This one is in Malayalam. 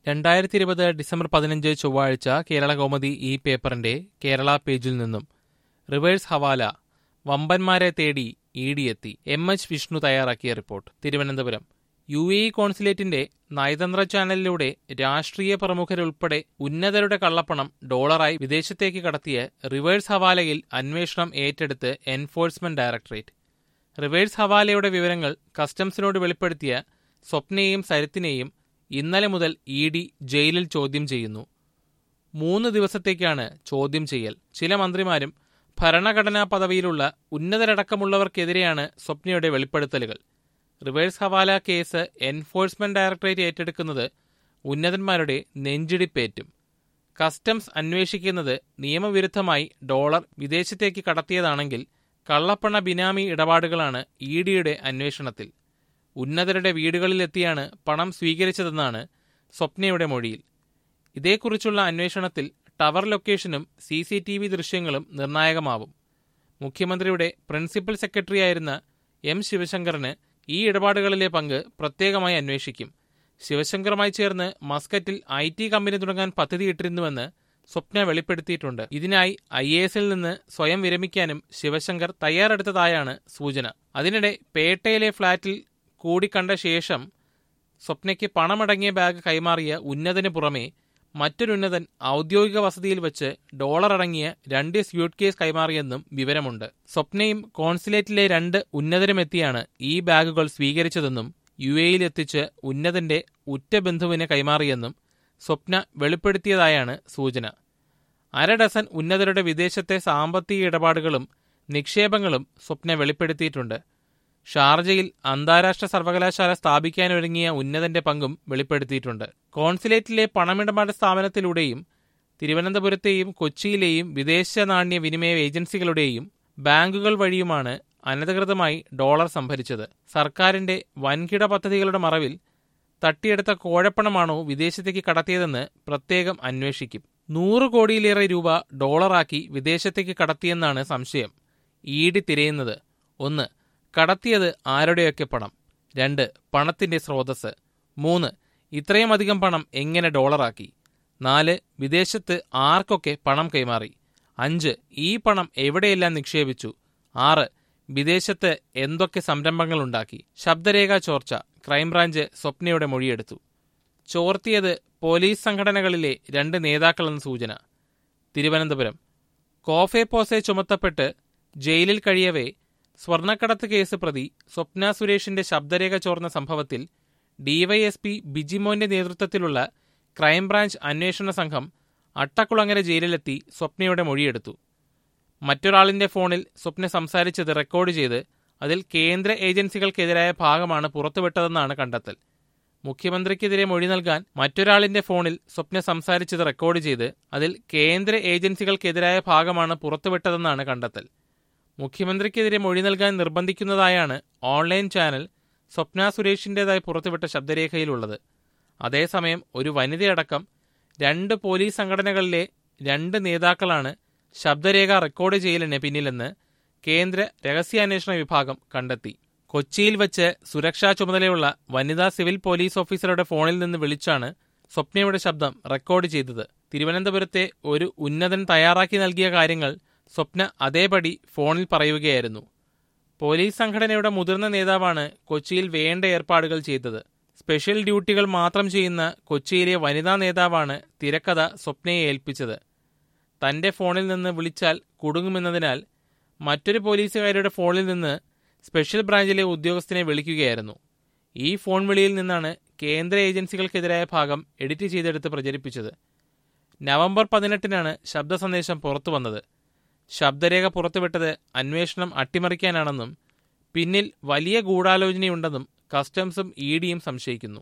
രണ്ടായിരത്തി ഇരുപത് ഡിസംബർ പതിനഞ്ച് ചൊവ്വാഴ്ച കേരള കൗമുദി ഈ പേപ്പറിന്റെ കേരള പേജിൽ നിന്നും റിവേഴ്സ് ഹവാല വമ്പന്മാരെ തേടി ഇ ഡി എത്തി എം എച്ച് വിഷ്ണു തയ്യാറാക്കിയ report Thiruvananthapuram U A E കോൺസുലേറ്റിന്റെ നയതന്ത്ര ചാനലിലൂടെ രാഷ്ട്രീയ പ്രമുഖരുൾപ്പെടെ ഉന്നതരുടെ കള്ളപ്പണം ഡോളറായി വിദേശത്തേക്ക് കടത്തിയ റിവേഴ്സ് ഹവാലയിൽ അന്വേഷണം ഏറ്റെടുത്ത് എൻഫോഴ്സ്മെന്റ് ഡയറക്ടറേറ്റ് റിവേഴ്സ് ഹവാലയുടെ വിവരങ്ങൾ കസ്റ്റംസിനോട് വെളിപ്പെടുത്തിയ സ്വപ്നയെയും സരിത്തിനെയും ഇന്നലെ മുതൽ ഇ ഡി ജയിലിൽ ചോദ്യം ചെയ്യുന്നു മൂന്ന് ദിവസത്തേക്കാണ് ചോദ്യം ചെയ്യൽ ചില മന്ത്രിമാരും ഭരണഘടനാ പദവിയിലുള്ള ഉന്നതരടക്കമുള്ളവർക്കെതിരെയാണ് സ്വപ്നയുടെ വെളിപ്പെടുത്തലുകൾ reverse hawala case enforcement directorate ഏറ്റെടുക്കുന്നത് ഉന്നതന്മാരുടെ നെഞ്ചിടിപ്പേറ്റും കസ്റ്റംസ് അന്വേഷിക്കുന്നത് നിയമവിരുദ്ധമായി ഡോളർ വിദേശത്തേക്ക് കടത്തിയതാണെങ്കിൽ കള്ളപ്പണ ബിനാമി ഇടപാടുകളാണ് ഇ ഡിയുടെ അന്വേഷണത്തിൽ ഉന്നതരുടെ വീടുകളിലെത്തിയാണ് പണം സ്വീകരിച്ചതെന്നാണ് സ്വപ്നയുടെ മൊഴിയിൽ ഇതേക്കുറിച്ചുള്ള അന്വേഷണത്തിൽ ടവർ ലൊക്കേഷനും സി സി ടി വി ദൃശ്യങ്ങളും നിർണായകമാവും മുഖ്യമന്ത്രിയുടെ പ്രിൻസിപ്പൽ സെക്രട്ടറിയായിരുന്ന എം ശിവശങ്കറിന് ഈ ഇടപാടുകളിലെ പങ്ക് പ്രത്യേകമായി അന്വേഷിക്കും ശിവശങ്കറുമായി ചേർന്ന് മസ്കറ്റിൽ ഐ ടി കമ്പനി തുടങ്ങാൻ പദ്ധതിയിട്ടിരുന്നുവെന്ന് സ്വപ്ന വെളിപ്പെടുത്തിയിട്ടുണ്ട് ഇതിനായി ഐ എ എസിൽ നിന്ന് സ്വയം വിരമിക്കാനും ശിവശങ്കർ തയ്യാറെടുത്തതായാണ് സൂചന അതിനിടെ പേട്ടയിലെ ഫ്ളാറ്റിൽ കൂടിക്കണ്ട ശേഷം സ്വപ്നയ്ക്ക് പണമടങ്ങിയ ബാഗ് കൈമാറിയ ഉന്നതന് പുറമെ മറ്റൊരുന്നതൻ ഔദ്യോഗിക വസതിയിൽ വെച്ച് ഡോളർ അടങ്ങിയ രണ്ട് സ്യൂട്ട് കേസ് കൈമാറിയെന്നും വിവരമുണ്ട് സ്വപ്നയും കോൺസുലേറ്റിലെ രണ്ട് ഉന്നതരുമെത്തിയാണ് ഈ ബാഗുകൾ സ്വീകരിച്ചതെന്നും യു എയിലെത്തിച്ച് ഉന്നതന്റെ ഉറ്റ ബന്ധുവിന് കൈമാറിയെന്നും സ്വപ്ന വെളിപ്പെടുത്തിയതായാണ് സൂചന അര ഡസൻ ഉന്നതരുടെ വിദേശത്തെ സാമ്പത്തിക ഇടപാടുകളും നിക്ഷേപങ്ങളും സ്വപ്ന വെളിപ്പെടുത്തിയിട്ടുണ്ട് ഷാർജയിൽ അന്താരാഷ്ട്ര സർവകലാശാല സ്ഥാപിക്കാനൊരുങ്ങിയ ഉന്നതന്റെ പങ്കും വെളിപ്പെടുത്തിയിട്ടുണ്ട് കോൺസുലേറ്റിലെ പണമിടപാട് സ്ഥാപനത്തിലൂടെയും തിരുവനന്തപുരത്തെയും കൊച്ചിയിലെയും വിദേശ നാണ്യ വിനിമയ ഏജൻസികളുടെയും ബാങ്കുകൾ വഴിയുമാണ് അനധികൃതമായി ഡോളർ സംഭരിച്ചത് സർക്കാരിന്റെ വൻകിട പദ്ധതികളുടെ മറവിൽ തട്ടിയെടുത്ത കോഴപ്പണമാണോ വിദേശത്തേക്ക് കടത്തിയതെന്ന് പ്രത്യേകം അന്വേഷിക്കും നൂറ് കോടിയിലേറെ രൂപ ഡോളറാക്കി വിദേശത്തേക്ക് കടത്തിയെന്നാണ് സംശയം ഇ ഡി തിരയുന്നത് ഒന്ന് കടത്തിയത് ആരുടെയൊക്കെ പണം രണ്ട് പണത്തിന്റെ സ്രോതസ് മൂന്ന് ഇത്രയും അധികം പണം എങ്ങനെ ഡോളറാക്കി നാല് വിദേശത്ത് ആർക്കൊക്കെ പണം കൈമാറി അഞ്ച് ഈ പണം എവിടെയെല്ലാം നിക്ഷേപിച്ചു ആറ് വിദേശത്ത് എന്തൊക്കെ സംരംഭങ്ങളുണ്ടാക്കി ശബ്ദരേഖ ചോർച്ച ക്രൈംബ്രാഞ്ച് സ്വപ്നയുടെ മൊഴിയെടുത്തു ചോർത്തിയത് പോലീസ് സംഘടനകളിലെ രണ്ട് നേതാക്കളെന്ന സൂചന തിരുവനന്തപുരം കോഫെ പോസെ ചുമത്തപ്പെട്ട് ജയിലിൽ കഴിയവേ സ്വർണ്ണക്കടത്ത് കേസ് പ്രതി സ്വപ്ന സുരേഷിന്റെ ശബ്ദരേഖ ചോർന്ന സംഭവത്തിൽ ഡിവൈഎസ്പി ബിജിമോന്റെ നേതൃത്വത്തിലുള്ള ക്രൈംബ്രാഞ്ച് അന്വേഷണ സംഘം അട്ടക്കുളങ്ങര ജയിലിലെത്തി സ്വപ്നയുടെ മൊഴിയെടുത്തു മറ്റൊരാളിന്റെ ഫോണിൽ സ്വപ്ന സംസാരിച്ചത് റെക്കോർഡ് ചെയ്ത് അതിൽ കേന്ദ്ര ഏജൻസികൾക്കെതിരായ ഭാഗമാണ് പുറത്തുവിട്ടതെന്നാണ് കണ്ടെത്തൽ മുഖ്യമന്ത്രിക്കെതിരെ മൊഴി നൽകാൻ മറ്റൊരാളിന്റെ ഫോണിൽ സ്വപ്ന സംസാരിച്ചത് റെക്കോർഡ് ചെയ്ത് അതിൽ കേന്ദ്ര ഏജൻസികൾക്കെതിരായ ഭാഗമാണ് പുറത്തുവിട്ടതെന്നാണ് കണ്ടെത്തൽ മുഖ്യമന്ത്രിക്കെതിരെ മൊഴി നൽകാൻ നിർബന്ധിക്കുന്നതായാണ് ഓൺലൈൻ ചാനൽ സ്വപ്ന സുരേഷിന്റേതായി പുറത്തുവിട്ട ശബ്ദരേഖയിലുള്ളത് അതേസമയം ഒരു വനിതയടക്കം രണ്ട് പോലീസ് സംഘടനകളിലെ രണ്ട് നേതാക്കളാണ് ശബ്ദരേഖ റെക്കോർഡ് ചെയ്യലിന് പിന്നിലെന്ന് കേന്ദ്ര രഹസ്യാന്വേഷണ വിഭാഗം കണ്ടെത്തി കൊച്ചിയിൽ വെച്ച് സുരക്ഷാ ചുമതലയുള്ള വനിതാ സിവിൽ പോലീസ് ഓഫീസറുടെ ഫോണിൽ നിന്ന് വിളിച്ചാണ് സ്വപ്നയുടെ ശബ്ദം റെക്കോർഡ് ചെയ്തത് തിരുവനന്തപുരത്തെ ഒരു ഉന്നതൻ തയ്യാറാക്കി നൽകിയ കാര്യങ്ങൾ സ്വപ്ന അതേപടി ഫോണിൽ പറയുകയായിരുന്നു പോലീസ് സംഘടനയുടെ മുതിർന്ന നേതാവാണ് കൊച്ചിയിൽ വേണ്ട ഏർപ്പാടുകൾ ചെയ്തത് സ്പെഷ്യൽ ഡ്യൂട്ടികൾ മാത്രം ചെയ്യുന്ന കൊച്ചിയിലെ വനിതാ നേതാവാണ് തിരക്കഥ സ്വപ്നയെ ഏൽപ്പിച്ചത് തന്റെ ഫോണിൽ നിന്ന് വിളിച്ചാൽ കുടുങ്ങുമെന്നതിനാൽ മറ്റൊരു പോലീസുകാരുടെ ഫോണിൽ നിന്ന് സ്പെഷ്യൽ ബ്രാഞ്ചിലെ ഉദ്യോഗസ്ഥനെ വിളിക്കുകയായിരുന്നു ഈ ഫോൺ വിളിയിൽ നിന്നാണ് കേന്ദ്ര ഏജൻസികൾക്കെതിരായ ഭാഗം എഡിറ്റ് ചെയ്തെടുത്ത് പ്രചരിപ്പിച്ചത് നവംബർ പതിനെട്ടിനാണ് ശബ്ദ സന്ദേശം പുറത്തു വന്നത് ശബ്ദരേഖ പുറത്തുവിട്ടത് അന്വേഷണം അട്ടിമറിക്കാനാണെന്നും പിന്നിൽ വലിയ ഗൂഢാലോചനയുണ്ടെന്നും കസ്റ്റംസും ഇ ഡിയും സംശയിക്കുന്നു